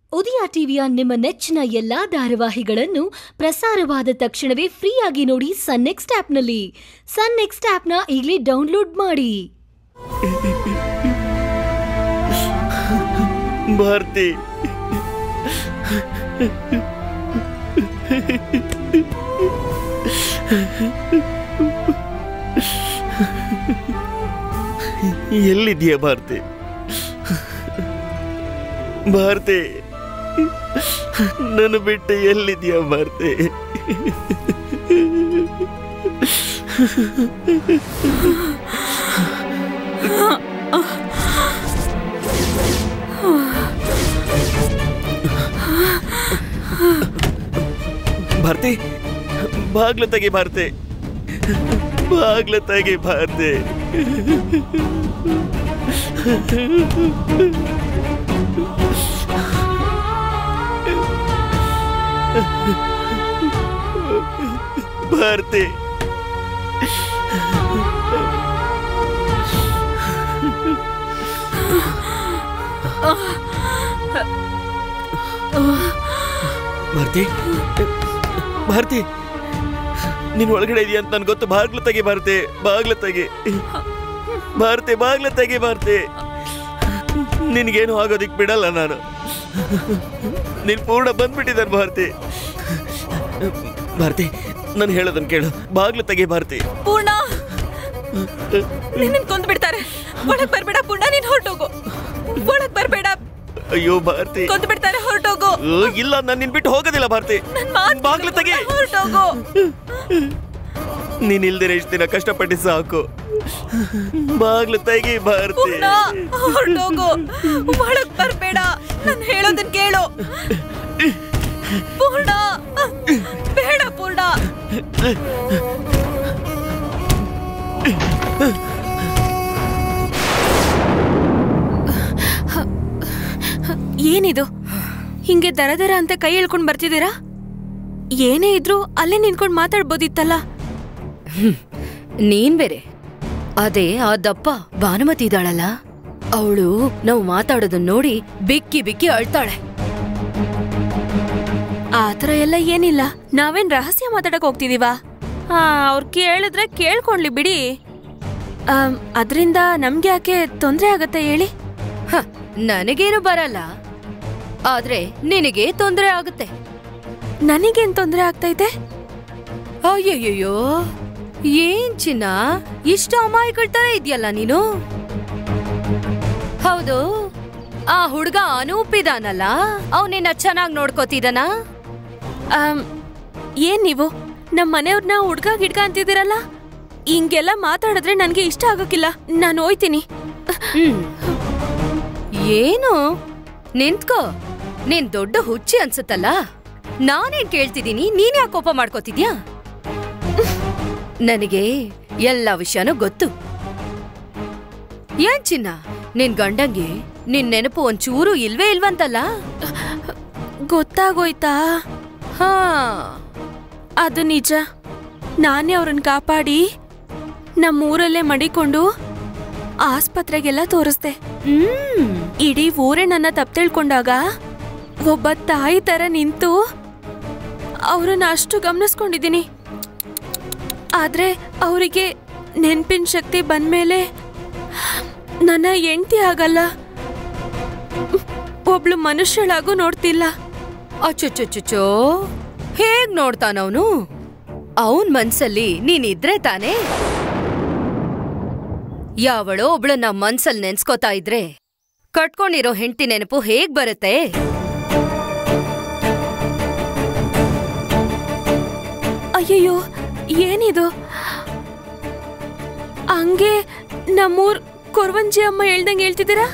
ಉದಯ ಟಿವಿಯ ನಿಮ್ಮ ನೆಚ್ಚಿನ ಎಲ್ಲಾ ಧಾರಾವಾಹಿಗಳನ್ನು ಪ್ರಸಾರವಾದ ತಕ್ಷಣವೇ ಫ್ರೀಯಾಗಿ ನೋಡಿ ಸನ್ ನೆಕ್ಸ್ಟ್ ಆಪ್ನಲ್ಲಿ ಸನ್ ನೆಕ್ಸ್ಟ್ ಆಪ್ನ ಈಗಲೇ ಡೌನ್ಲೋಡ್ ಮಾಡಿ ಭಾರತಿ ಎಲ್ಲಿದೆಯಾ ಭಾರತಿ ಭಾರತಿ ನನ್ನ ಬಿಟ್ಟು ಎಲ್ಲಿದೆಯಾ ಭಾರತಿ ಭಾರತಿ ಬಾಗ್ಲ ತೆಗಿ ಭಾರತಿ ಬಾಗ್ಲ ತೆಗಿ ಭಾರತಿ ಭಾರತಿ ಭಾರತಿ ಭಾರತಿ ನೀನ್ ಒಳಗಡೆ ಇದೆಯಾ ಅಂತ ನನ್ಗೆ ಗೊತ್ತು ಬಾಗ್ಲ ತೆಗಿ ಭಾರತಿ ಬಾಗ್ಲ ತೆಗಿ ಭಾರತಿ ಬಾಗ್ಲ ತೆಗಿ ಭಾರತಿ ನಿನ್ಗೇನು ಆಗೋದಿಕ್ ಬಿಡಲ್ಲ ನಾನು ನೀನ್ ಪೂರ್ಣ ಬಂದ್ಬಿಟ್ಟಿದ್ದಾನೆ ಭಾರತಿ ಭಾರತಿ ನಾನು ಹೇಳೋದನ್ನ ಕೇಳು ಬಾಗ್ಲ ತೆಗಿ ಭಾರತಿ ಪೂರ್ಣ ನಿನ್ನ ಕೊಂದು ಬಿಡ್ತಾರೆ ಒಳಗ್ ಬರ್ಬೇಡ ಪೂರ್ಣ ನೀನ್ ಹೊರಟೋಗು ಒಳಗ್ ಬರ್ಬೇಡ ಅಯ್ಯೋ ಭಾರತಿ ಕೊಂದು ಬಿಡ್ತಾರೆ ಹೊರಟೋಗು ಅಯ್ಯೋ, ಇಲ್ಲ ನಾನು ನಿನ್ ಬಿಟ್ಟು ಹೋಗೋದಿಲ್ಲ ಭಾರತಿ ನನ್ ಮಾತ್ ಬಾಗ್ಲ ತೆಗಿ ಹೊರಟೋಗು ನೀನ್ ಇಲ್ದಿರ ಇಷ್ಟ ದಿನ ಕಷ್ಟಪಟ್ಟು ಸಾಕು ಬಾಗ್ಲು ತೆಗಿ ಭಾರತಿ ಪೂರ್ಣ ಹೊರಟೋಗು ಒಳಗ್ ಬರ್ಬೇಡ ನಾನು ಹೇಳೋದನ್ನ ಕೇಳು ಪೂರ್ಣ ಬೇಡ ಪೂರ್ಣ ಏನಿದು ಹಿಂಗೆ ದರ ದರ ಅಂತ ಕೈ ಎಳ್ಕೊಂಡ್ ಬರ್ತಿದ್ದೀರಾ ಏನೇ ಇದ್ರು ಅಲ್ಲೇ ನಿಂತ್ಕೊಂಡ್ ಮಾತಾಡ್ಬೋದಿತ್ತಲ್ಲ ನೀನ್ ಬೇರೆ ಅದೇ ಆ ದಪ್ಪ ಭಾನುಮತಿ ಇದ್ದಾಳಲ್ಲ ಅವಳು ನಾವು ಮಾತಾಡೋದನ್ನ ನೋಡಿ ಬಿಕ್ಕಿ ಬಿಕ್ಕಿ ಅಳ್ತಾಳೆ ಆತರ ಎಲ್ಲ ಏನಿಲ್ಲ ನಾವೇನ್ ರಹಸ್ಯ ಮಾತಾಡಕ್ ಹೋಗ್ತಿದೀವಾ ಆ ಅವ್ರು ಕೇಳಿದ್ರೆ ಕೇಳ್ಕೊಂಡ್ಲಿ ಬಿಡಿ ಆಮ್, ಅದ್ರಿಂದ ನಮ್ಗೆ ಯಾಕೆ ತೊಂದ್ರೆ ಆಗತ್ತೆ ಹೇಳಿ ಹ, ನನಗೇನು ಬರಲ್ಲ ಆದ್ರೆ ನಿನಗೆ ತೊಂದರೆ ಆಗುತ್ತೆ ನನಗೇನ್ ತೊಂದ್ರೆ ಆಗ್ತೈತೆ ಅಯ್ಯಯ್ಯೋ ಏನ್ ಚಿನ್ನ ಇಷ್ಟು ಅಮಾಯಕಳ ತರ ಇದೆಯಲ್ಲ ನೀನು ಹೌದು ಆ ಹುಡ್ಗ ಅನೂಪ್ ಇದಾನಲ್ಲ ಅವನಿನ್ನ ಚೆನ್ನಾಗ್ ನೋಡ್ಕೋತಿದನ ಆಮ್, ಏನ್ ನೀವು ನಮ್ ಮನೆಯವ್ರನ್ನ ಹುಡ್ಗ ಗಿಡ್ಗ ಅಂತಿದ್ದೀರಲ್ಲ ಹಿಂಗೆಲ್ಲ ಮಾತಾಡಿದ್ರೆ ನನ್ಗೆ ಇಷ್ಟ ಆಗೋಕಿಲ್ಲ ನಾನು ಹೋಯ್ತೀನಿ ಹ್ಮ್. ಏನು ನಿಂತ್ಕೋ ನೀನ್ ದೊಡ್ಡ ಹುಚ್ಚಿ ಅನ್ಸುತ್ತಲ್ಲ ನಾನೇನ್ ಕೇಳ್ತಿದೀನಿ ನೀನ್ ಯಾಕೆ ಕೋಪ ಮಾಡ್ಕೋತಿದ್ಯಾ ನನಗೆ ಎಲ್ಲ ವಿಷಯನೂ ಗೊತ್ತು ಏನ್ ಚಿನ್ನ ನಿನ್ ಗಂಡಂಗೆ ನಿನ್ ನೆನಪು ಒಂಚೂರು ಇಲ್ವೇ ಇಲ್ವಂತಲ್ಲ ಗೊತ್ತಾಗೋಯ್ತಾ ಹಾ ಅದು ನಿಜ ನಾನೇ ಅವ್ರನ್ನ ಕಾಪಾಡಿ ನಮ್ಮೂರಲ್ಲೇ ಮಡಿಕೊಂಡು ಆಸ್ಪತ್ರೆಗೆಲ್ಲ ತೋರಿಸ್ದೆ ಹ್ಮ್ ಇಡೀ ಊರೇ ನನ್ನ ತಪ್ಪು ತಿಳ್ಕೊಂಡಾಗ ಒಬ್ಬ ತಾಯಿ ತರ ನಿಂತು ಅವರನ್ನ ಅಷ್ಟು ಗಮನಿಸ್ಕೊಂಡಿದ್ದೀನಿ ಆದ್ರೆ ಅವರಿಗೆ ನೆನ್ಪಿನ ಶಕ್ತಿ ಬಂದ್ಮೇಲೆ ನನ್ನ ಹೆಂಡತಿ ಆಗಲ್ಲ ಒಬ್ಳು ಮನುಷ್ಯಳಾಗೂ ನೋಡ್ತಿಲ್ಲ ಅಚ್ಚುಚ್ಚುಚ್ಚುಚ್ಚೋ ಹೇಗ್ ನೋಡ್ತಾನವನು ಅವನ್ ಮನ್ಸಲ್ಲಿ ನೀನಿದ್ರೆ ತಾನೇ ಯಾವಳೋ ಒಬ್ಳನ್ನ ಮನ್ಸಲ್ ನೆನ್ಸ್ಕೋತಾ ಇದ್ರೆ ಕಟ್ಕೊಂಡಿರೋ ಹೆಂಡತಿ ನೆನಪು ಹೇಗ್ ಬರುತ್ತೆ ಅಯ್ಯಯ್ಯೋ ಏನಿದು ಹಂಗೆ ನಮ್ಮೂರ್ ಕೊರವಂಜಿ ಅಮ್ಮ ಹೇಳ್ದಂಗೆ ಹೇಳ್ತಿದ್ದೀರಾ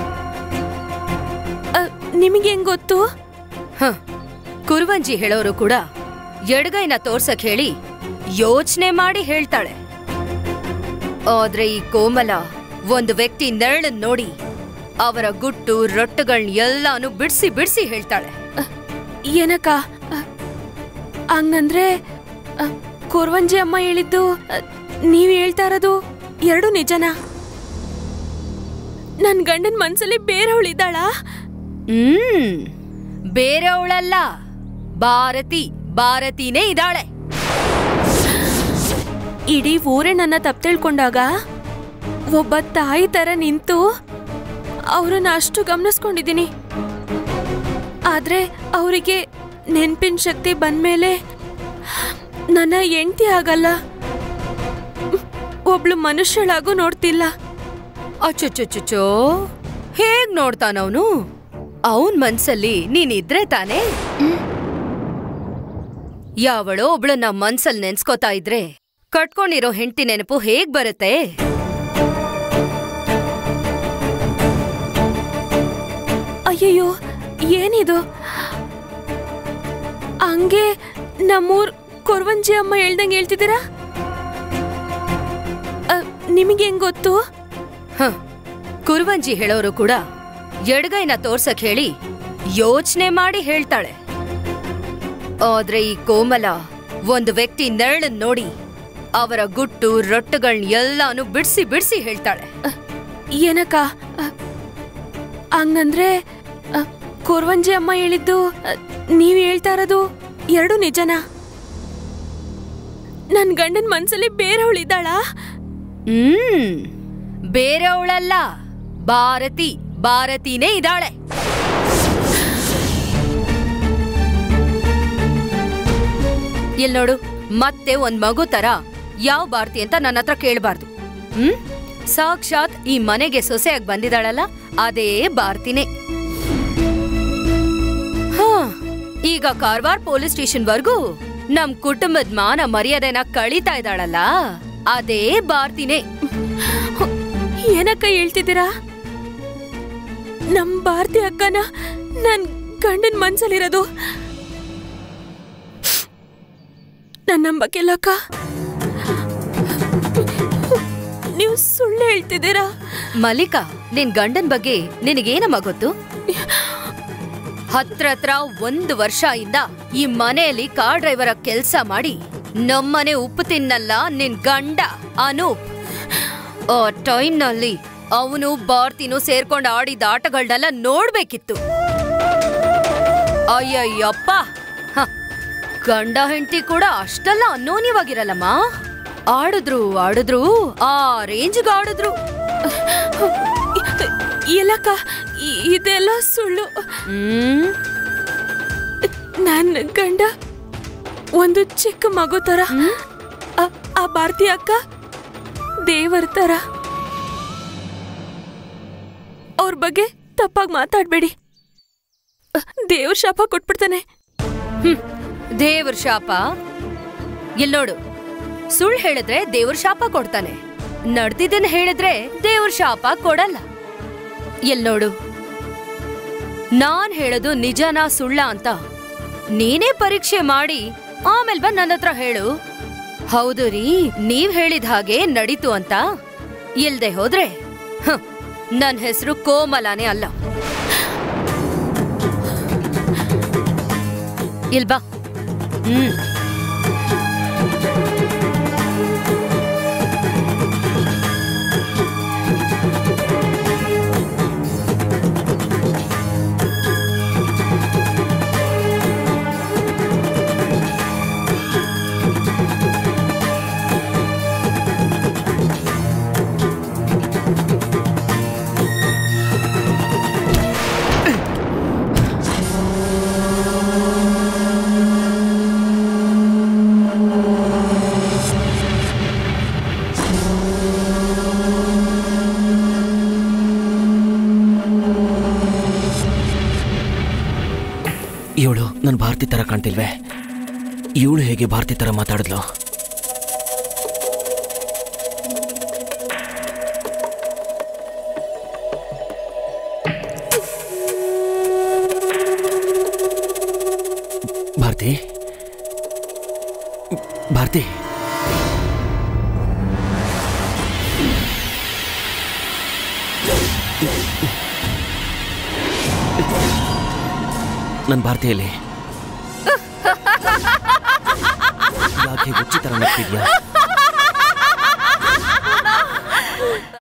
ಅ, ನಿಮಗೆ ಹೆಂಗ್ ಗೊತ್ತು ಹ ಕುರುವಂಜಿ ಹೇಳೋರು ಕೂಡ ಎಡಗೈನ ತೋರ್ಸಕ್ ಹೇಳಿ ಯೋಚನೆ ಮಾಡಿ ಹೇಳ್ತಾಳೆ ಆದ್ರೆ ಈ ಕೋಮಲ ಒಂದು ವ್ಯಕ್ತಿ ನೆರಳನ್ ನೋಡಿ ಅವರ ಗುಟ್ಟು ರೊಟ್ಟುಗಳ್ನ ಎಲ್ಲಾನು ಬಿಡ್ಸಿ ಬಿಡ್ಸಿ ಹೇಳ್ತಾಳೆ ಅ, ಏನಕ್ಕ ಅ, ಹಂಗಂದ್ರೆ ಅ, ಕೊರವಂಜಿ ಅಮ್ಮ ಹೇಳಿದ್ದು ಅ, ನೀವ್ ಹೇಳ್ತಾ ಇರೋದು ಎರಡು ನಿಜನಾ ನನ್ ಗಂಡನ್ ಮನ್ಸಲ್ಲಿ ಬೇರೆಯವಳಿದ್ದಾಳಾ ಹ್ಮ್ ಬೇರೆಯವಳಲ್ಲ ಭಾರತಿ ಭಾರತೀನೇ ಇದ್ದಾಳೆ ಇಡೀ ಊರೇ ನನ್ನ ತಪ್ಪು ತಿಳ್ಕೊಂಡಾಗ ಒಬ್ಬ ತಾಯಿ ತರ ನಿಂತು ಅವರನ್ನ ಅಷ್ಟು ಗಮನಿಸ್ಕೊಂಡಿದ್ದೀನಿ ಆದ್ರೆ ಅವರಿಗೆ ನೆನ್ಪಿನ ಶಕ್ತಿ ಬಂದ್ಮೇಲೆ ನನ್ನ ಹೆಂಡತಿ ಆಗಲ್ಲ ಒಬ್ಳು ಮನುಷ್ಯಳಾಗೂ ನೋಡ್ತಿಲ್ಲ ಅಚ್ಚುಚ್ಚುಚ್ಚುಚ್ಚೋ ಹೇಗ್ ನೋಡ್ತಾನವನು ಅವನ್ ಮನ್ಸಲ್ಲಿ ನೀನಿದ್ರೆ ತಾನೇ ಯಾವಳೋ ಒಬ್ಳು ನಮ್ ಮನ್ಸಲ್ ನೆನ್ಸ್ಕೊತಾ ಇದ್ರೆ ಕಟ್ಕೊಂಡಿರೋ ಹೆಂಡತಿ ನೆನಪು ಹೇಗ್ ಬರುತ್ತೆ ಅಯ್ಯಯ್ಯೋ ಏನಿದು ಹಂಗೆ ನಮ್ಮೂರ್ ಕೊರ್ವಂಜಿ ಅಮ್ಮ ಹೇಳ್ದಂಗೆ ಹೇಳ್ತಿದ್ದೀರಾ ಅ, ನಿಮಗೆ ಹೆಂಗ್ ಗೊತ್ತು ಹ ಕುರುವಂಜಿ ಹೇಳೋರು ಕೂಡ ಎಡಗೈನ ತೋರ್ಸಕ್ ಹೇಳಿ ಯೋಚನೆ ಮಾಡಿ ಹೇಳ್ತಾಳೆ ಆದ್ರೆ ಈ ಕೋಮಲ ಒಂದು ವ್ಯಕ್ತಿ ನೆರಳನ್ ನೋಡಿ ಅವರ ಗುಟ್ಟು ರೊಟ್ಟುಗಳ್ನ ಎಲ್ಲಾನು ಬಿಡ್ಸಿ ಬಿಡ್ಸಿ ಹೇಳ್ತಾಳೆ ಏನಕ್ಕ ಅ, ಹಂಗಂದ್ರೆ ಅ, ಕೊರ್ವಂಜಿ ಅಮ್ಮ ಹೇಳಿದ್ದು ಅ, ನೀವ್ ಹೇಳ್ತಾ ಇರೋದು ಎರಡು ನಿಜನಾ ನನ್ ಗಂಡನ್ ಮನ್ಸಲ್ಲಿ ಬೇರೆಯವಳಿದ್ದಾಳಾ ಹ್ಮ್ ಬೇರೆಯವಳಲ್ಲ ಭಾರತಿ ಭಾರತೀನೇ ಇದ್ದಾಳೆ ಇಲ್ ನೋಡು ಮತ್ತೆ ಒಂದ್ ಮಗು ತರ ಯಾವ ಭಾರತಿ ಅಂತ ನನ್ನ ಹತ್ರ ಕೇಳಬಾರ್ದು ಹ್ಮ್ ಸಾಕ್ಷಾತ್ ಈ ಮನೆಗೆ ಸೊಸೆಯಾಗಿ ಬಂದಿದ್ದಾಳಲ್ಲ ಅದೇ ಭಾರತಿನೇ ಹಾ ಈಗ ಕಾರವಾರ್ ಪೊಲೀಸ್ ಸ್ಟೇಷನ್ ವರ್ಗೂ ನಮ್ ಕುಟುಂಬದ ಮಾನ ಮರ್ಯಾದೆನ ಕಳೀತಾ ಇದ್ದಾಳಲ್ಲ ಅದೇ ಭಾರತಿನೇ ಏನಕ್ಕ ಹೇಳ್ತಿದ್ದೀರಾ ನಮ್ ಭಾರತಿ ಅಕ್ಕನ ನನ್ ಗಂಡನ್ ಮನ್ಸಲ್ಲಿರೋದು ನನ್ ನಂಬಕ್ಕಿಲ್ಲ ಅಕ್ಕ ನೀವು ಸುಳ್ಳು ಹೇಳ್ತಿದ್ದೀರಾ ಮಲ್ಲಿಕಾ ನಿನ್ ಗಂಡನ್ ಬಗ್ಗೆ ನಿನಗೇನಮ್ಮ ಗೊತ್ತು ಹತ್ರತ್ರ ಒಂದು ವರ್ಷ ಇಂದ ಈ ಮನೆಯಲ್ಲಿ ಕಾರ್ ಡ್ರೈವರ ಕೆಲ್ಸ ಮಾಡಿ ನಮ್ಮನೆ ಉಪ್ಪು ತಿನ್ನಲ್ಲ ನಿನ್ ಗಂಡ ಅನೂಪ್ ಆ ಟೈಮ್ನಲ್ಲಿ ಅವನು ಭಾರತಿನೂ ಸೇರ್ಕೊಂಡು ಆಡಿದ ಆಟಗಳನ್ನೆಲ್ಲ ನೋಡ್ಬೇಕಿತ್ತು ಅಯ್ಯಯ್ಯಪ್ಪ ಹ, ಗಂಡ ಹೆಂಡತಿ ಕೂಡ ಅಷ್ಟೆಲ್ಲ ಅನ್ಯೋನ್ಯವಾಗಿರಲ್ಲಮ್ಮ ಆಡಿದ್ರು ಆಡಿದ್ರು ಆ ರೇಂಜ್ಗೆ ಆಡಿದ್ರು ಇಲ್ಲಕ್ಕ ಇ- ಇದೆಲ್ಲ ಸುಳ್ಳು ಹ್ಮ್ ನನ್ನ ಗಂಡ ಒಂದು ಚಿಕ್ಕ ಮಗು ತರ ಆ- ಆ ಭಾರತಿ ಅಕ್ಕ ದೇವರ ತರ ಅವ್ರ ಬಗ್ಗೆ ತಪ್ಪಾಗಿ ಮಾತಾಡ್ಬೇಡಿ ದೇವ್ರ ಶಾಪ ಕೊಟ್ಬಿಡ್ತಾನೆ ದೇವ್ರ ಶಾಪ ಇಲ್ ನೋಡು ಸುಳ್ಳು ಹೇಳಿದ್ರೆ ದೇವ್ರ ಶಾಪ ಕೊಡ್ತಾನೆ ನಡ್ದಿದ್ದನ್ ಹೇಳಿದ್ರೆ ದೇವ್ರ ಶಾಪ ಕೊಡಲ್ಲ ಇಲ್ ನೋಡು ನಾನ್ ಹೇಳೋದು ನಿಜನಾ ಸುಳ್ಳ ಅಂತ ನೀನೇ ಪರೀಕ್ಷೆ ಮಾಡಿ ಆಮೇಲೆ ಬಂದ್ ನನ್ನ ಹತ್ರ ಹೇಳು ಹೌದು ರೀ ನೀವ್ ಹೇಳಿದ ಹಾಗೆ ನಡೀತು ಅಂತ ಇಲ್ದೆ ಹೋದ್ರೆ ಹ, ನನ್ ಹೆಸರು ಕೋಮಲಾನೇ ಅಲ್ಲ ಇಲ್ ಬಾ ಹ್ಮ್ ಇವಳು ನನ್ನ ಭಾರತಿ ಥರ ಕಾಣ್ತಿಲ್ವೇ ಇವಳು ಹೇಗೆ ಭಾರತಿ ಥರ ಮಾತಾಡಿದ್ಲು ಭಾರತಿ ಭಾರತಿ ನನ್ನ ಭಾರತಿಯಲ್ಲಿ ಯಾಕೆ ಹುಚ್ಚಿ ಥರ ನಗ್ತಿದ್ಯಾ